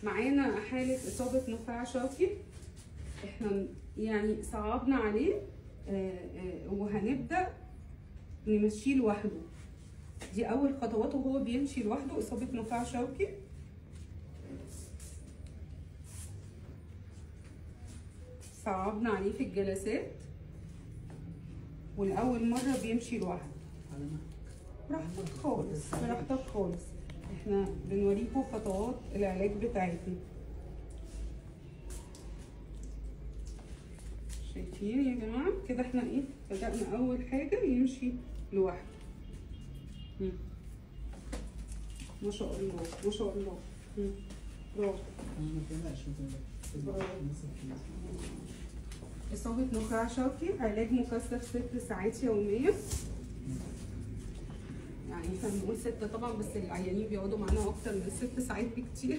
معانا حاله اصابه نخاع شوكي احنا يعني صعبنا عليه آه، آه، وهنبدا نمشيه لوحده دي اول خطوات وهو بيمشي لوحده اصابه نخاع شوكي صعبنا عليه في الجلسات والاول مره بيمشي لوحده براحتك خالص براحتك خالص احنا بنوريكم خطوات العلاج بتاعتنا شايفين يا جماعه كده احنا ايه بدأنا اول حاجه يمشي لوحده مم. ما شاء الله ما شاء الله مم. برافو ما تقلقش ما تقلقش إصابة نخاع شوكي علاج مكثف ست ساعات يوميا يعني احنا بنقول ستة طبعا بس العيانين بيقعدوا معانا أكتر من ست ساعات بكتير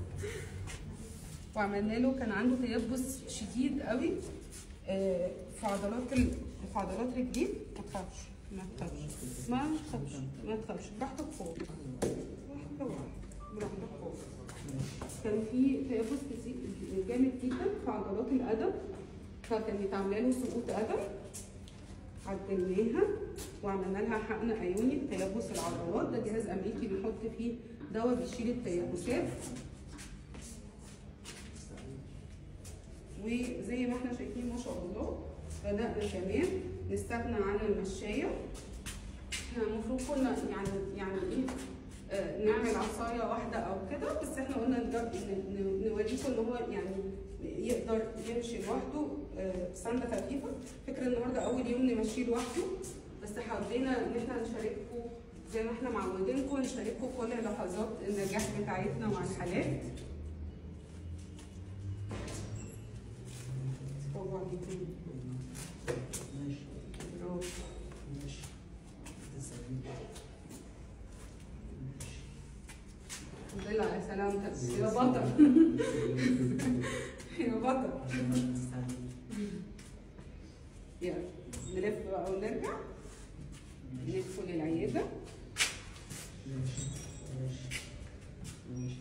وعملنا له كان عنده تيبس شديد قوي آه، في عضلات ال... في عضلات رجليه ما تخافش ما تخافش ما تخافش ما تخافش براحتك خالص براحتك خالص براحتك خالص كان في تيبس كتير جامد جدا في عضلات القدم فكانت عامله له سقوط قدم عدلناها وعملنا لها حقن ايوني تيبس العضلات ده جهاز امريكي بنحط فيه دواء بيشيل التيبسات وزي ما احنا شايفين ما شاء الله بدأنا كمان نستغنى عن المشاية احنا المفروض كنا يعني يعني ايه آه، نعمل عصاية واحدة أو كده بس احنا قلنا نجرب ن- ن- نوريكم إن هو يعني يقدر يمشي لوحده آه، سندة خفيفة فكرة النهاردة أول يوم نمشيه لوحده بس حبينا إن احنا نشارككم زي ما احنا معودينكم نشارككم كل لحظات النجاح بتاعتنا مع الحالات برافو عليكم. ماشي برافو. ماشي تسلم الحمد لله على سلامتك يا بطل يا بطل يلا نلف بقى ونرجع ندخل العيادة ماشي ماشي ماشي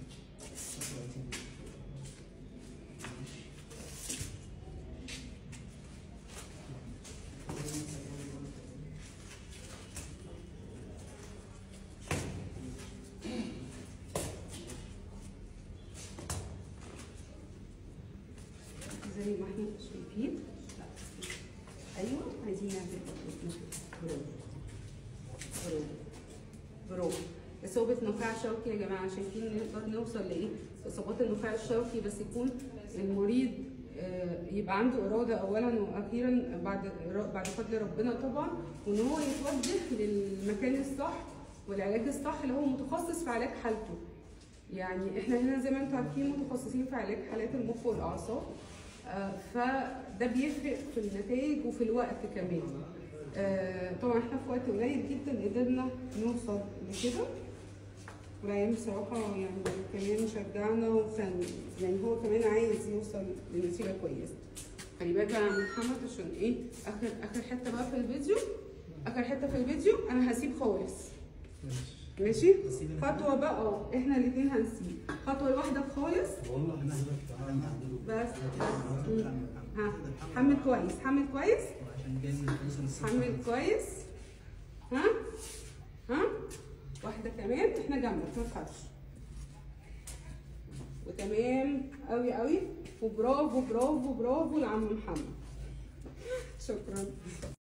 زي ما احنا شايفين لا. ايوه عايزين نعمل برافو برافو برافو اصابه نخاع شوكي يا جماعه شايفين نقدر نوصل لايه اصابات النخاع الشوكي بس يكون المريض آه، يبقى عنده اراده اولا واخيرا بعد بعد فضل ربنا طبعا وان هو يتوجه للمكان الصح والعلاج الصح اللي هو متخصص في علاج حالته يعني احنا هنا زي ما انتم عارفين متخصصين في علاج حالات المخ والاعصاب آه، فده بيفرق في النتائج وفي الوقت كمان آه، طبعا احنا في وقت قليل جدا قدرنا نوصل لكده والعيان بصراحة يعني كمان شجعنا وكان يعني هو كمان عايز يوصل لنتيجة كويسة خلي بالك بقى يا عم محمد عشان ايه اخر اخر حتة بقى في الفيديو اخر حتة في الفيديو انا هسيب خالص ماشي هسيب خطوة بقى اه احنا الاتنين هنسيب خطوة لوحدك خالص والله انا هعمله بس بس ها حمل كويس حمل كويس عشان جاي من فلوس الصبح حمل كويس ها ها واحدة كمان احنا جنبك ما تخافش وتمام قوي قوي وبرافو برافو برافو لعم محمد شكرا